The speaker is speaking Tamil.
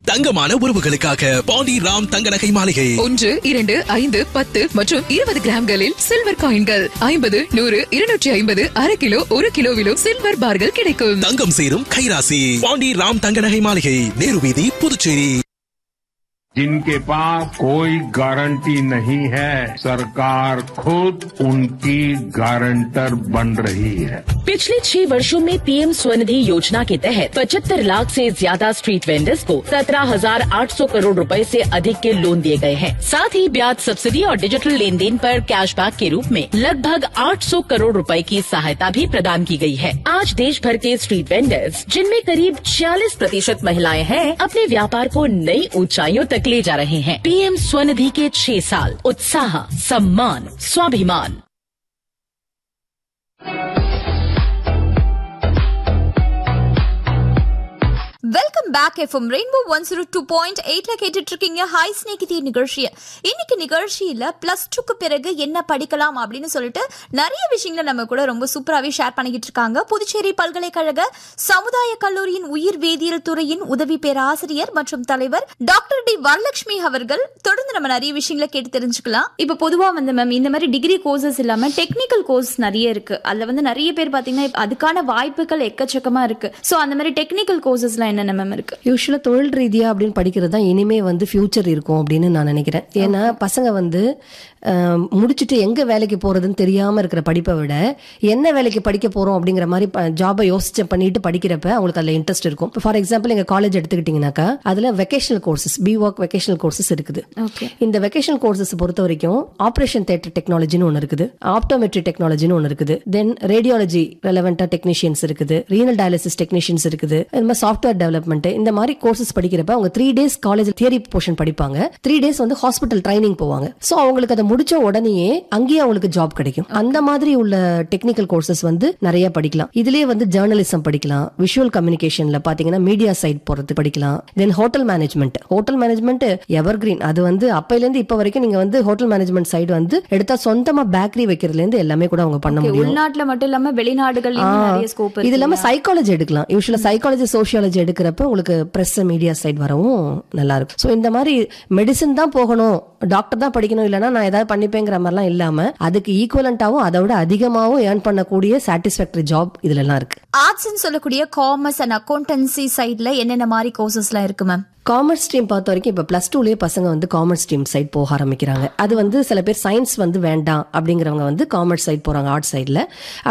தங்கமான உறவுகளுக்காக பாண்டி ராம் தங்க நகை மாளிகை ஒன்று இரண்டு ஐந்து பத்து மற்றும் இருபது கிராம்களில் சில்வர் காயின்கள் ஐம்பது நூறு இருநூற்றி ஐம்பது அரை கிலோ ஒரு கிலோவிலும் சில்வர் பார்கள் கிடைக்கும் தங்கம் சேரும் கைராசி பாண்டி ராம் தங்க நகை மாளிகை நேரு வீதி புதுச்சேரி जिनके पास कोई गारंटी नहीं है सरकार खुद उनकी गारंटर बन रही है पिछले छह वर्षों में पीएम स्वनिधि योजना के तहत पचहत्तर लाख से ज्यादा स्ट्रीट वेंडर्स को सत्रह हजार आठ सौ करोड़ रुपए से अधिक के लोन दिए गए हैं साथ ही ब्याज सब्सिडी और डिजिटल लेन देन पर कैशबैक के रूप में लगभग 800 करोड़ रुपए की सहायता भी प्रदान की गई है आज देश भर के स्ट्रीट वेंडर्स जिनमें करीब 46 प्रतिशत महिलाएं हैं अपने व्यापार को नई ऊंचाइयों तक ले जा रहे हैं पीएम स्वनिधि के छह साल उत्साह सम्मान स्वाभिमान welcome back FM rainbow one zero two point எயிட்ல கேட்டுட்டு இருக்கீங்க ஹாய் ஸ்நேகிதிய நிகழ்ச்சியை இன்னைக்கு நிகழ்ச்சியில பிளஸ் டூக்கு பிறகு என்ன படிக்கலாம் அப்படின்னு சொல்லிட்டு நிறைய விஷயங்களை நம்ம கூட ரொம்ப சூப்பராகவே ஷேர் பண்ணிக்கிட்டு இருக்காங்க புதுச்சேரி பல்கலைக்கழக சமுதாய கல்லூரியின் உயிர் வேதியியல் துறையின் உதவி பேராசிரியர் மற்றும் தலைவர் டாக்டர் டி வரலட்சுமி அவர்கள் தொடர்ந்து நம்ம நிறைய விஷயங்களை கேட்டு தெரிஞ்சுக்கலாம் இப்போ பொதுவா வந்து மேம் இந்த மாதிரி டிகிரி கோர்சஸ் இல்லாம டெக்னிக்கல் கோர்ஸ் நிறைய இருக்கு அதுல வந்து நிறைய பேர் பாத்தீங்கன்னா இப்ப அதுக்கான வாய்ப்புகள் எக்கச்சக்கமா இருக்கு சோ அந்த மாதிரி டெக்னிக்கல் கோர்சஸ்லாம் என்னென்ன மேம் இருக்கு யூஸ்வலாக தொழில் ரீதியா அப்படின்னு படிக்கிறது தான் இனிமே வந்து ஃபியூச்சர் இருக்கும் அப்படின்னு நான் நினைக்கிறேன் ஏன்னா பசங்க வந்து அஹ், முடிச்சுட்டு எங்க வேலைக்கு போறதுன்னு தெரியாம இருக்கிற படிப்பை விட என்ன வேலைக்கு படிக்க போறோம் அப்படிங்கிற மாதிரி ஜாபை யோசிச்சு பண்ணிட்டு படிக்கிறப்ப அவங்களுக்கு அதுல இன்ட்ரெஸ்ட் இருக்கும் ஃபார் எக்ஸாம்பிள் எங்க காலேஜ் எடுத்துக்கிட்டீங்கன்னாக்கா அதுல vocational courses B voc vocational courses இருக்குது ஓகே இந்த வெக்கேஷனல் கோர்சஸ் பொறுத்த வரைக்கும் ஆப்ரேஷன் தேட்டர் டெக்னாலஜின்னு ஒன்று இருக்குது ஆப்டோமெட்ரி டெக்னாலஜின்னு ஒன்று இருக்குது தென் ரேடியாலஜி ரெலவெண்டா டெக்னீஷியன்ஸ் இருக்குது ரீனல் டயாலிசிஸ் டெக்னீஷியன்ஸ் இருக்குது இந்த மாதிரி சாஃப்ட்வேர் டெவலப்மெண்ட் இந்த மாதிரி கோர்சஸ் படிக்கிறப்ப அவங்க three days college theory portion படிப்பாங்க த்ரீ டேஸ் வந்து ஹாஸ்பிட்டல் ட்ரைனிங் போவாங்க ஸோ அவங்களுக்கு அதை முடிச்ச உடனேயே அங்கேயே அவங்களுக்கு ஜாப் கிடைக்கும் அந்த மாதிரி உள்ள டெக்னிக்கல் கோர்சஸ் வந்து நிறைய படிக்கலாம் இதுலயே வந்து ஜேர்னலிசம் படிக்கலாம் விஷுவல் கம்யூனிகேஷன்ல பாத்தீங்கன்னா மீடியா சைட் போறது படிக்கலாம் then hotel management hotel management evergreen அது வந்து அப்பையில இருந்து இப்ப வரைக்கும் நீங்க வந்து ஹோட்டல் மேனேஜ்மெண்ட் சைடு வந்து எடுத்தா சொந்தமா பேக்கரி வைக்கிறதுல இருந்து எல்லாமே கூட அவங்க பண்ண முடியும் உள்நாட்டுல மட்டும் இல்லாம வெளிநாடுகள்லயும் நிறைய ஸ்கோப் இது இல்லாம சைக்காலஜி எடுக்கலாம் யூஸ்வலா சைக்காலஜி சோசியாலஜி எடுக்கிறப்ப உங்களுக்கு பிரஸ் மீடியா சைடு வரவும் நல்லா இருக்கும் ஸோ இந்த மாதிரி மெடிசன் தான் போகணும் டாக்டர் தான் படிக்கணும் இல்லைன்னா நான் ஏதாவது பண்ணிப்பேங்கிற மாதிரிலாம் இல்லாம அதுக்கு ஈக்குவலண்டாவும் அதை விட அதிகமாகவும் ஏர்ன் பண்ணக்கூடிய சாட்டிஸ்ஃபேக்டரி ஜாப் இதுல எல்லாம் இருக்கு ஆர்ட்ஸ்ன்னு சொல்லக்கூடிய காமர்ஸ் அண்ட் அக்கௌண்டன்சி சைட்ல என்னென்ன மாதிரி கோர்சஸ்லாம் இருக்கு மேம் காமர்ஸ் ஸ்ட்ரீம் பொறுத்த வரைக்கும் இப்போ ப்ளஸ் டூலேயே பசங்க வந்து காமர்ஸ் ஸ்ட்ரீம் சைட் போக ஆரம்பிக்கிறாங்க அது வந்து சில பேர் சயின்ஸ் வந்து வேண்டாம் அப்படிங்கிறவங்க வந்து காமர்ஸ் சைட் போறாங்க ஆர்ட்ஸ் சைடில்